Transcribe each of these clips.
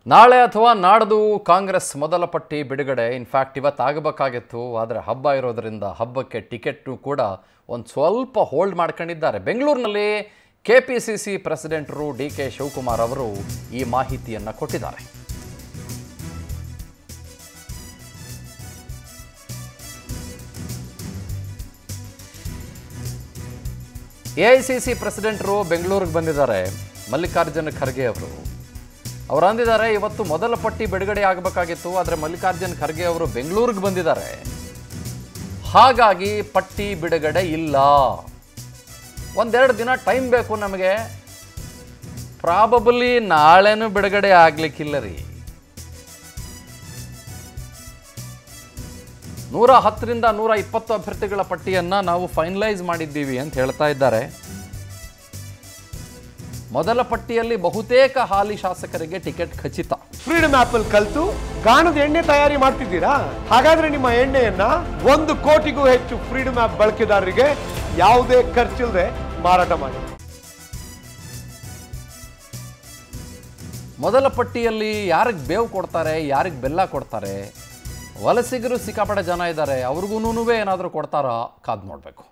ನಾಳೆ ಅಥವಾ ನಾಡ್ದು ಕಾಂಗ್ರೆಸ್ ಮೊದಲ ಪಟ್ಟಿ ಬಿಡುಗಡೆ ಇನ್ಫ್ಯಾಕ್ಟ್ ಇವತ್ತು ಆಗಬೇಕಾಗಿತ್ತು ಆದರೆ ಹಬ್ಬ ಇರೋದರಿಂದ ಹಬ್ಬಕ್ಕೆ ಟಿಕೆಟ್ನು ಕೂಡ ಒಂದು ಸ್ವಲ್ಪ ಹೋಲ್ಡ್ ಮಾಡ್ಕೊಂಡಿದ್ದಾರೆ ಬೆಂಗಳೂರಿನಲ್ಲಿ ಕೆ ಪಿ ಸಿ ಸಿ ಪ್ರೆಸಿಡೆಂಟರು ಡಿ ಕೆ ಶಿವಕುಮಾರ್ ಅವರು ಈ ಮಾಹಿತಿಯನ್ನು ಕೊಟ್ಟಿದ್ದಾರೆ ಎ ಐ ಸಿ ಸಿ ಪ್ರೆಸಿಡೆಂಟರು ಬೆಂಗಳೂರಿಗೆ ಬಂದಿದ್ದಾರೆ ಮಲ್ಲಿಕಾರ್ಜುನ ಖರ್ಗೆ ಅವರು ಅವರು ಅಂದಿದ್ದಾರೆ ಇವತ್ತು ಮೊದಲ ಪಟ್ಟಿ ಬಿಡುಗಡೆ ಆಗಬೇಕಾಗಿತ್ತು ಆದರೆ ಮಲ್ಲಿಕಾರ್ಜುನ್ ಖರ್ಗೆ ಅವರು ಬೆಂಗಳೂರಿಗೆ ಬಂದಿದ್ದಾರೆ ಹಾಗಾಗಿ ಪಟ್ಟಿ ಬಿಡುಗಡೆ ಇಲ್ಲ ಒಂದೆರಡು ದಿನ ಟೈಮ್ ಬೇಕು ನಮಗೆ ಪ್ರಾಬಬಲಿ ನಾಳೆನೂ ಬಿಡುಗಡೆ ಆಗ್ಲಿಕ್ಕಿಲ್ಲ ರೀ ನೂರ ಹತ್ತರಿಂದ ನೂರ ಇಪ್ಪತ್ತು ಅಭ್ಯರ್ಥಿಗಳ ಪಟ್ಟಿಯನ್ನು ನಾವು ಫೈನಲೈಸ್ ಮಾಡಿದ್ದೀವಿ ಅಂತ ಹೇಳ್ತಾ ಇದ್ದಾರೆ ಮೊದಲ ಪಟ್ಟಿಯಲ್ಲಿ ಬಹುತೇಕ ಹಾಲಿ ಶಾಸಕರಿಗೆ ಟಿಕೆಟ್ ಖಚಿತ ಫ್ರೀಡಮ್ ಆಪ್ ಅಲ್ಲಿ ಕಲ್ತು ಗಾಣದ ಎಣ್ಣೆ ತಯಾರಿ ಮಾಡ್ತಿದ್ದೀರಾ ಹಾಗಾದ್ರೆ ನಿಮ್ಮ ಎಣ್ಣೆಯನ್ನ ಒಂದು ಕೋಟಿಗೂ ಹೆಚ್ಚು ಫ್ರೀಡಮ್ ಆಪ್ ಬಳಕೆದಾರರಿಗೆ ಯಾವುದೇ ಖರ್ಚಿಲ್ಲದೆ ಮಾರಾಟ ಮಾಡಿ ಮೊದಲ ಪಟ್ಟಿಯಲ್ಲಿ ಯಾರಿಗೆ ಬೇವು ಕೊಡ್ತಾರೆ ಯಾರಿಗೆ ಬೆಲ್ಲ ಕೊಡ್ತಾರೆ ವಲಸಿಗರು ಸಿಕ್ಕಾಪಟ್ಟೆ ಜನ ಇದ್ದಾರೆ ಅವ್ರಿಗೂ ಏನಾದರೂ ಕೊಡ್ತಾರಾ ಕಾದು ನೋಡಬೇಕು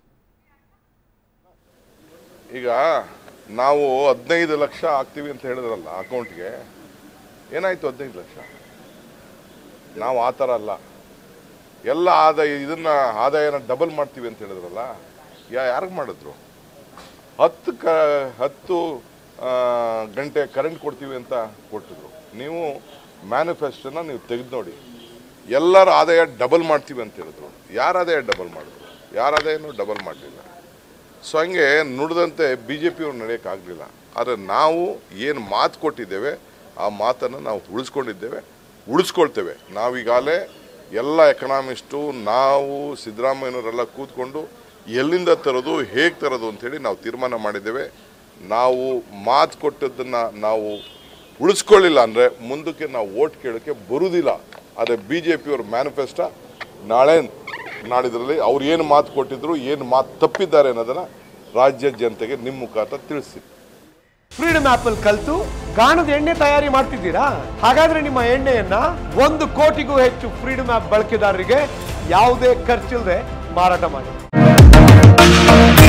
ಈಗ ನಾವು ಹದಿನೈದು ಲಕ್ಷ ಹಾಕ್ತೀವಿ ಅಂತ ಹೇಳಿದ್ರಲ್ಲ ಅಕೌಂಟ್ಗೆ ಏನಾಯ್ತು ಹದಿನೈದು ಲಕ್ಷ ನಾವು ಆ ಥರ ಅಲ್ಲ ಎಲ್ಲ ಆದಾಯ ಇದನ್ನ ಆದಾಯನ ಡಬಲ್ ಮಾಡ್ತೀವಿ ಅಂತ ಹೇಳಿದ್ರಲ್ಲ ಯಾ ಯಾರಿಗೆ ಮಾಡಿದ್ರು ಹತ್ತು ಕ ಹತ್ತು ಆ, ಗಂಟೆ ಕರೆಂಟ್ ಕೊಡ್ತೀವಿ ಅಂತ ಕೊಟ್ಟಿದ್ರು ನೀವು ಮ್ಯಾನಿಫೆಸ್ಟೋನ ನೀವು ತೆಗೆದು ನೋಡಿ ಎಲ್ಲರ ಆದಾಯ ಡಬಲ್ ಮಾಡ್ತೀವಿ ಅಂತ ಹೇಳಿದ್ರು ಯಾರ ಆದಾಯ ಡಬಲ್ ಮಾಡಿದ್ರು ಯಾರ ಆದಾಯನೂ ಡಬಲ್ ಮಾಡಲಿಲ್ಲ ಸೊ ಹಂಗೆ ನುಡಿದಂತೆ ಬಿ ಜೆ ಪಿಯವ್ರು ನಡೆಯೋಕ್ಕಾಗಲಿಲ್ಲ ಆದರೆ ನಾವು ಏನು ಮಾತು ಕೊಟ್ಟಿದ್ದೇವೆ ಆ ಮಾತನ್ನು ನಾವು ಉಳಿಸ್ಕೊಂಡಿದ್ದೇವೆ ಉಳಿಸ್ಕೊಳ್ತೇವೆ ನಾವೀಗಾಗಲೇ ಎಲ್ಲ ಎಕನಾಮಿಸ್ಟು ನಾವು ಸಿದ್ದರಾಮಯ್ಯನವರೆಲ್ಲ ಕೂತ್ಕೊಂಡು ಎಲ್ಲಿಂದ ತರೋದು ಹೇಗೆ ತರೋದು ಅಂಥೇಳಿ ನಾವು ತೀರ್ಮಾನ ಮಾಡಿದ್ದೇವೆ ನಾವು ಮಾತು ಕೊಟ್ಟದ್ದನ್ನು ನಾವು ಉಳಿಸ್ಕೊಳ್ಳಿಲ್ಲ ಅಂದರೆ ಮುಂದಕ್ಕೆ ನಾವು ಓಟ್ ಕೇಳೋಕ್ಕೆ ಬರುವುದಿಲ್ಲ ಆದರೆ ಬಿ ಜೆ ಪಿಯವ್ರ ಮ್ಯಾನಿಫೆಸ್ಟೋ ನಾಳೆ ನಾಡಿದ್ರಲ್ಲಿ ಅವ್ರು ಏನು ಮಾತು ಕೊಟ್ಟಿದ್ರು ಏನು ಮಾತು ತಪ್ಪಿದ್ದಾರೆ ಅನ್ನೋದನ್ನು ರಾಜ್ಯ ಜನತೆಗೆ ನಿಮ್ಮ ಮುಖಾಂತರ ತಿಳಿಸಿ ಫ್ರೀಡಮ್ ಆಪ್ ಅಲ್ಲಿ ಕಲ್ತು ಗಾಣದ ಎಣ್ಣೆ ತಯಾರಿ ಮಾಡ್ತಿದ್ದೀರಾ ಹಾಗಾದ್ರೆ ನಿಮ್ಮ ಎಣ್ಣೆಯನ್ನ ಒಂದು ಕೋಟಿಗೂ ಹೆಚ್ಚು ಫ್ರೀಡಮ್ ಆಪ್ ಬಳಕೆದಾರರಿಗೆ ಯಾವುದೇ ಖರ್ಚಿಲ್ಲದೆ ಮಾರಾಟ ಮಾಡಿ